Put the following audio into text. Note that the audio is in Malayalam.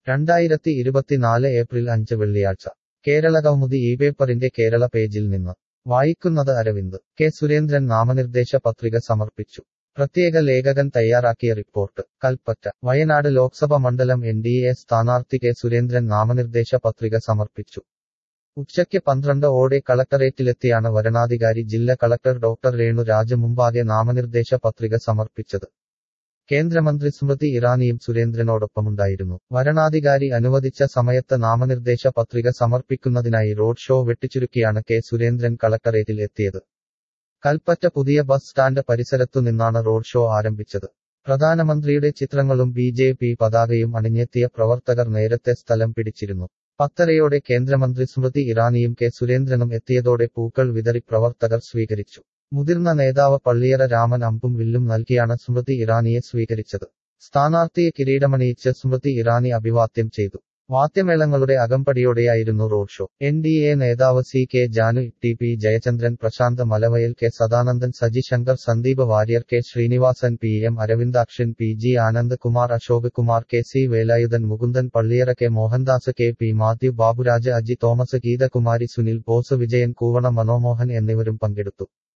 രണ്ടായിരത്തി ഇരുപത്തിനാല് ഏപ്രിൽ അഞ്ച് വെള്ളിയാഴ്ച കേരളകൗമുദി ഈ പേപ്പറിന്റെ കേരള പേജിൽ നിന്ന് വായിക്കുന്നത് അരവിന്ദ് കെ സുരേന്ദ്രൻ നാമനിർദ്ദേശ പത്രിക സമർപ്പിച്ചു പ്രത്യേക ലേഖകൻ തയ്യാറാക്കിയ റിപ്പോർട്ട് കൽപ്പറ്റ വയനാട് ലോക്സഭ മണ്ഡലം എൻ ഡി എ സ്ഥാനാർത്ഥി കെ സുരേന്ദ്രൻ നാമനിർദ്ദേശ പത്രിക സമർപ്പിച്ചു ഉച്ചയ്ക്ക് പന്ത്രണ്ട് ഓടെ കളക്ടറേറ്റിലെത്തിയാണ് വരണാധികാരി ജില്ലാ കളക്ടർ ഡോക്ടർ രേണു രാജ മുമ്പാകെ നാമനിർദ്ദേശ പത്രിക സമർപ്പിച്ചത് കേന്ദ്രമന്ത്രി സ്മൃതി ഇറാനിയും സുരേന്ദ്രനോടൊപ്പമുണ്ടായിരുന്നു വരണാധികാരി അനുവദിച്ച സമയത്ത് നാമനിർദ്ദേശ പത്രിക സമർപ്പിക്കുന്നതിനായി റോഡ് ഷോ വെട്ടിച്ചുരുക്കിയാണ് കെ സുരേന്ദ്രൻ കളക്ടറേറ്റിൽ എത്തിയത് കൽപ്പറ്റ പുതിയ ബസ് സ്റ്റാൻഡ് പരിസരത്തു നിന്നാണ് റോഡ് ഷോ ആരംഭിച്ചത് പ്രധാനമന്ത്രിയുടെ ചിത്രങ്ങളും ബി ജെ പി പതാകയും അണിഞ്ഞെത്തിയ പ്രവർത്തകർ നേരത്തെ സ്ഥലം പിടിച്ചിരുന്നു പത്തരയോടെ കേന്ദ്രമന്ത്രി സ്മൃതി ഇറാനിയും കെ സുരേന്ദ്രനും എത്തിയതോടെ പൂക്കൾ വിതറി പ്രവർത്തകർ സ്വീകരിച്ചു മുതിർന്ന നേതാവ് പള്ളിയറ രാമൻ അമ്പും വില്ലും നൽകിയാണ് സ്മൃതി ഇറാനിയെ സ്വീകരിച്ചത് സ്ഥാനാർത്ഥിയെ കിരീടമണിയിച്ച് സ്മൃതി ഇറാനി അഭിവാദ്യം ചെയ്തു വാദ്യമേളങ്ങളുടെ അകമ്പടിയോടെയായിരുന്നു road show N D A നേതാവ് C K Janu T P Jayachandran Prashanth Malavayal K Sadanandan Saji Shankar Sandeep Warrier K Sreenivasan P M Aravindakshan P G Anand Kumar Ashok Kumar K C Velayudhan Mukundan Palliyara K Mohandas K P Mathew Baburaj Aji Thomas Geethakumari Sunil Bose Vijayan Koovana Manomohan എന്നിവരും പങ്കെടുത്തു